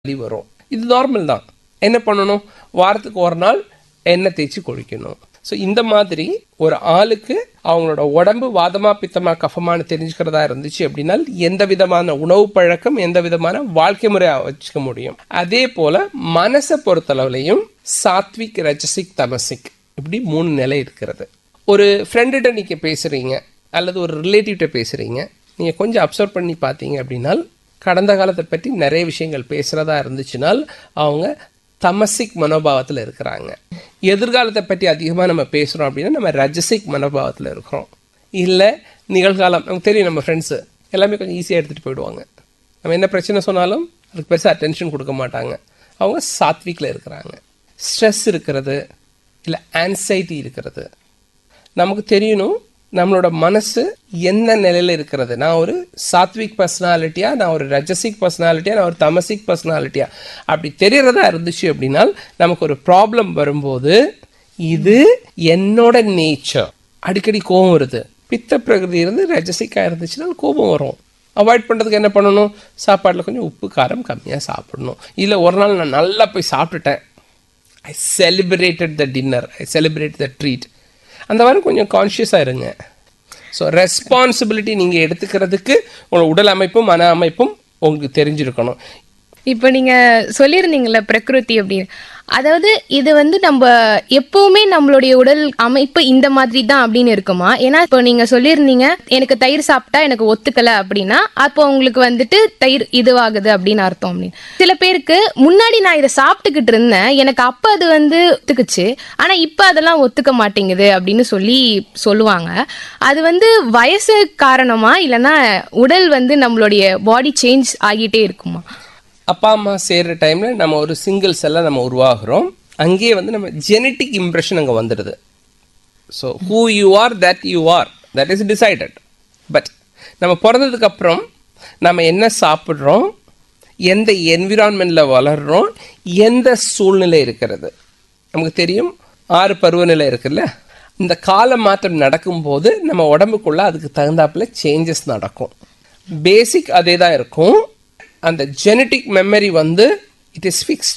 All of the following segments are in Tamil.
வலி வரும் இது நார்மல் தான் என்ன பண்ணணும் வாரத்துக்கு ஒரு நாள் எண்ணெய் தேய்ச்சி குளிக்கணும் ஸோ இந்த மாதிரி ஒரு ஆளுக்கு அவங்களோட உடம்பு வாதமா பித்தமா கஃபமானு தெரிஞ்சுக்கிறதா இருந்துச்சு அப்படின்னா எந்த விதமான உணவு பழக்கம் எந்த விதமான வாழ்க்கை முறையை வச்சுக்க முடியும் அதே போல மனசை பொறுத்தளவுலையும் சாத்விக் ரஜசிக் தமசிக் இப்படி மூணு நிலை இருக்கிறது ஒரு ஃப்ரெண்டுகிட்ட நீங்க பேசுறீங்க அல்லது ஒரு ரிலேட்டிவ்கிட்ட பேசுறீங்க நீங்க கொஞ்சம் அப்சர்வ் பண்ணி பார்த்தீங்க அப்படின்னா கடந்த காலத்தை பற்றி நிறைய விஷயங்கள் பேசுறதா இருந்துச்சுனால் அவங்க தமசிக் மனோபாவத்தில் இருக்கிறாங்க எதிர்காலத்தை பற்றி அதிகமாக நம்ம பேசுகிறோம் அப்படின்னா நம்ம ரஜசிக் மனோபாவத்தில் இருக்கிறோம் இல்லை நிகழ்காலம் நமக்கு தெரியும் நம்ம ஃப்ரெண்ட்ஸு எல்லாமே கொஞ்சம் ஈஸியாக எடுத்துகிட்டு போயிடுவாங்க நம்ம என்ன பிரச்சனை சொன்னாலும் அதுக்கு பெருசாக அட்டென்ஷன் கொடுக்க மாட்டாங்க அவங்க சாத்விக்கில் இருக்கிறாங்க ஸ்ட்ரெஸ் இருக்கிறது இல்லை ஆன்சைட்டி இருக்கிறது நமக்கு தெரியணும் நம்மளோட மனசு எந்த நிலையில இருக்கிறது நான் ஒரு சாத்விக் பர்சனாலிட்டியா நான் ஒரு ரஜசிக் பர்சனாலிட்டியா நான் ஒரு தமசிக் பர்சனாலிட்டியா அப்படி தெரியறதா இருந்துச்சு அப்படின்னா நமக்கு ஒரு ப்ராப்ளம் வரும்போது இது என்னோட நேச்சர் அடிக்கடி கோபம் வருது பித்த பிரகிருதி இருந்து ரஜசிக்கா இருந்துச்சுன்னா கோபம் வரும் அவாய்ட் பண்ணுறதுக்கு என்ன பண்ணணும் சாப்பாட்டில் கொஞ்சம் உப்பு காரம் கம்மியாக சாப்பிடணும் இல்லை ஒரு நாள் நான் நல்லா போய் சாப்பிட்டுட்டேன் I celebrated the dinner I celebrate the treat அந்த மாதிரி கொஞ்சம் கான்ஷியஸாக இருங்க ஸோ ரெஸ்பான்சிபிலிட்டி நீங்கள் எடுத்துக்கிறதுக்கு உங்களோட உடல் அமைப்பும் மன அமைப்பும் உங்களுக்கு தெரிஞ்சிருக்கணும் இப்போ நீங்க சொல்லியிருந்தீங்கல்ல பிரகிருதி அப்படின்னு அதாவது இது வந்து நம்ம எப்பவுமே நம்மளுடைய உடல் அமைப்பு இந்த மாதிரி தான் அப்படின்னு இருக்குமா ஏன்னா இப்போ நீங்க சொல்லியிருந்தீங்க எனக்கு தயிர் சாப்பிட்டா எனக்கு ஒத்துக்கல அப்படின்னா அப்போ உங்களுக்கு வந்துட்டு தயிர் இதுவாகுது அப்படின்னு அர்த்தம் அப்படின்னு சில பேருக்கு முன்னாடி நான் இதை சாப்பிட்டுக்கிட்டு இருந்தேன் எனக்கு அப்ப அது வந்து ஒத்துக்குச்சு ஆனா இப்ப அதெல்லாம் ஒத்துக்க மாட்டேங்குது அப்படின்னு சொல்லி சொல்லுவாங்க அது வந்து வயசு காரணமா இல்லைன்னா உடல் வந்து நம்மளுடைய பாடி சேஞ்ச் ஆகிட்டே இருக்குமா அப்பா அம்மா சேர்ற டைமில் நம்ம ஒரு சிங்கிள் செல்லை நம்ம உருவாகிறோம் அங்கேயே வந்து நம்ம ஜெனட்டிக் இம்ப்ரெஷன் அங்கே வந்துடுது so who you are that you are that is decided but நம்ம பிறந்ததுக்கு அப்புறம் நம்ம என்ன சாப்பிட்றோம் எந்த என்விரான்மெண்ட்டில் வளர்றோம் எந்த சூழ்நிலை இருக்கிறது நமக்கு தெரியும் ஆறு பருவநிலை இருக்குல்ல இந்த கால மாற்றம் நடக்கும்போது நம்ம உடம்புக்குள்ள அதுக்கு தகுந்தாப்புல சேஞ்சஸ் நடக்கும் பேசிக் அதே தான் இருக்கும் அந்த ஜெனட்டிக் மெமரி வந்து இட் இஸ் ஃபிக்ஸ்ட்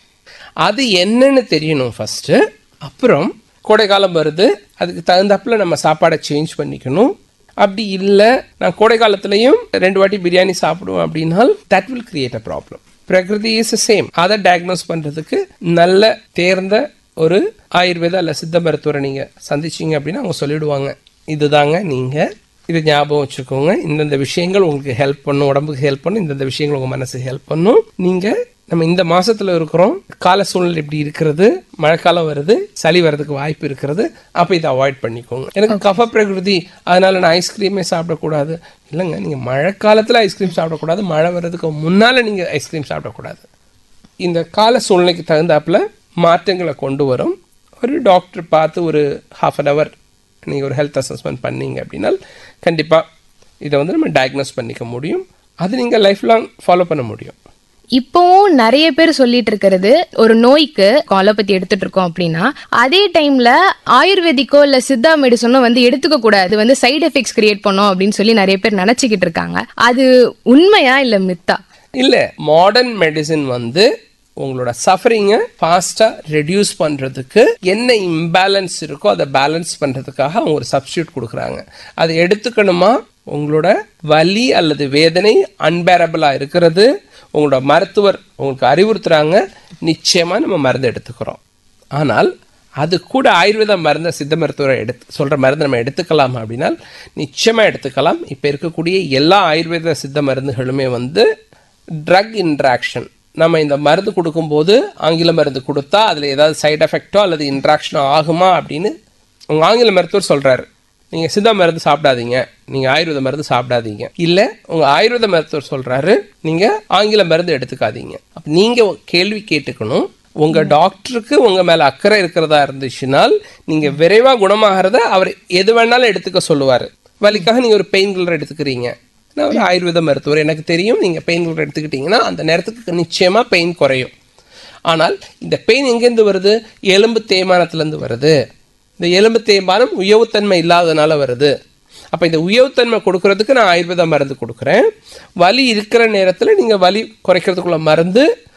அது என்னன்னு தெரியணும் ஃபர்ஸ்ட் அப்புறம் கோடைக்காலம் வருது அதுக்கு தகுந்தாப்புல நம்ம சாப்பாடை சேஞ்ச் பண்ணிக்கணும் அப்படி இல்லை நான் கோடை காலத்துலையும் ரெண்டு வாட்டி பிரியாணி சாப்பிடுவேன் அப்படின்னால் that will create a problem prakriti is same அதை டயக்னோஸ் பண்ணுறதுக்கு நல்ல தேர்ந்த ஒரு ஆயுர்வேதா அல்ல சித்த மருத்துவரை நீங்கள் சந்திச்சீங்க அப்படின்னா அவங்க சொல்லிடுவாங்க இதுதாங்க நீங்கள் இதை ஞாபகம் வச்சுக்கோங்க இந்தந்த விஷயங்கள் உங்களுக்கு ஹெல்ப் பண்ணும் உடம்புக்கு ஹெல்ப் பண்ணும் இந்தந்த விஷயங்கள் உங்கள் மனசுக்கு ஹெல்ப் பண்ணும் நீங்கள் நம்ம இந்த மாசத்துல இருக்கிறோம் கால சூழ்நிலை இப்படி இருக்கிறது மழைக்காலம் வருது சளி வர்றதுக்கு வாய்ப்பு இருக்கிறது அப்போ இதை அவாய்ட் பண்ணிக்கோங்க எனக்கு கஃப பிரகிருதி அதனால நான் ஐஸ்கிரீமே சாப்பிடக்கூடாது இல்லைங்க நீங்கள் மழைக்காலத்தில் ஐஸ்கிரீம் சாப்பிடக்கூடாது மழை வர்றதுக்கு முன்னால் நீங்கள் ஐஸ்கிரீம் சாப்பிடக்கூடாது இந்த கால சூழ்நிலைக்கு தகுந்தாப்புல மாற்றங்களை கொண்டு வரும் ஒரு டாக்டர் பார்த்து ஒரு ஹாஃப் அன் ஹவர் நீங்கள் ஒரு ஹெல்த் அசஸ்மெண்ட் பண்ணீங்க அப்படின்னா கண்டிப்பாக இதை வந்து நம்ம டயக்னோஸ் பண்ணிக்க முடியும் அது நீங்கள் லைஃப் லாங் ஃபாலோ பண்ண முடியும் இப்போவும் நிறைய பேர் சொல்லிட்டு இருக்கிறது ஒரு நோய்க்கு அலோபதி எடுத்துட்டு இருக்கோம் அப்படின்னா அதே டைம்ல ஆயுர்வேதிக்கோ இல்ல சித்தா மெடிசனோ வந்து எடுத்துக்க கூடாது வந்து சைடு எஃபெக்ட்ஸ் கிரியேட் பண்ணும் அப்படின்னு சொல்லி நிறைய பேர் நினைச்சுக்கிட்டு இருக்காங்க அது உண்மையா இல்ல மித்தா இல்லை மாடர்ன் மெடிசின் வந்து உங்களோட சஃபரிங்கை ஃபாஸ்ட்டாக ரெடியூஸ் பண்ணுறதுக்கு என்ன இம்பேலன்ஸ் இருக்கோ அதை பேலன்ஸ் பண்ணுறதுக்காக அவங்க ஒரு சப்ஸ்டியூட் கொடுக்குறாங்க அதை எடுத்துக்கணுமா உங்களோட வலி அல்லது வேதனை அன்பேரபிளாக இருக்கிறது உங்களோட மருத்துவர் உங்களுக்கு அறிவுறுத்துறாங்க நிச்சயமாக நம்ம மருந்து எடுத்துக்கிறோம் ஆனால் அது கூட ஆயுர்வேத மருந்தை சித்த மருத்துவரை எடுத்து சொல்கிற மருந்து நம்ம எடுத்துக்கலாம் அப்படின்னா நிச்சயமாக எடுத்துக்கலாம் இப்போ இருக்கக்கூடிய எல்லா ஆயுர்வேத சித்த மருந்துகளுமே வந்து ட்ரக் இன்ட்ராக்ஷன் நம்ம இந்த மருந்து கொடுக்கும்போது ஆங்கில மருந்து கொடுத்தா அதில் ஏதாவது சைடு எஃபெக்டோ அல்லது இன்ட்ராக்ஷனோ ஆகுமா அப்படின்னு உங்கள் ஆங்கில மருத்துவர் சொல்கிறாரு நீங்கள் சித்த மருந்து சாப்பிடாதீங்க நீங்கள் ஆயுர்வேத மருந்து சாப்பிடாதீங்க இல்லை உங்கள் ஆயுர்வேத மருத்துவர் சொல்கிறாரு நீங்கள் ஆங்கில மருந்து எடுத்துக்காதீங்க அப்போ நீங்கள் கேள்வி கேட்டுக்கணும் உங்கள் டாக்டருக்கு உங்கள் மேலே அக்கறை இருக்கிறதா இருந்துச்சுனால் நீங்கள் விரைவாக குணமாகிறத அவர் எது வேணாலும் எடுத்துக்க சொல்லுவார் வலிக்காக நீங்கள் ஒரு பெயின் கில்லர் எடுத்துக்கிறீங்க நான் ஒரு ஆயுர்வேத மருத்துவர் எனக்கு தெரியும் நீங்கள் பெயின் கில்லர் எடுத்துக்கிட்டீங்கன்னா அந்த நேரத்துக்கு நிச்சயமாக பெயின் குறையும் ஆனால் இந்த பெயின் எங்கேருந்து வருது எலும்பு தேய்மானத்துலேருந்து வருது இந்த எலும்பு தேய்மானம் உயவுத்தன்மை இல்லாதனால வருது அப்போ இந்த உயவுத்தன்மை கொடுக்கறதுக்கு நான் ஆயுர்வேத மருந்து கொடுக்குறேன் வலி இருக்கிற நேரத்தில் நீங்கள் வலி குறைக்கிறதுக்குள்ள மருந்து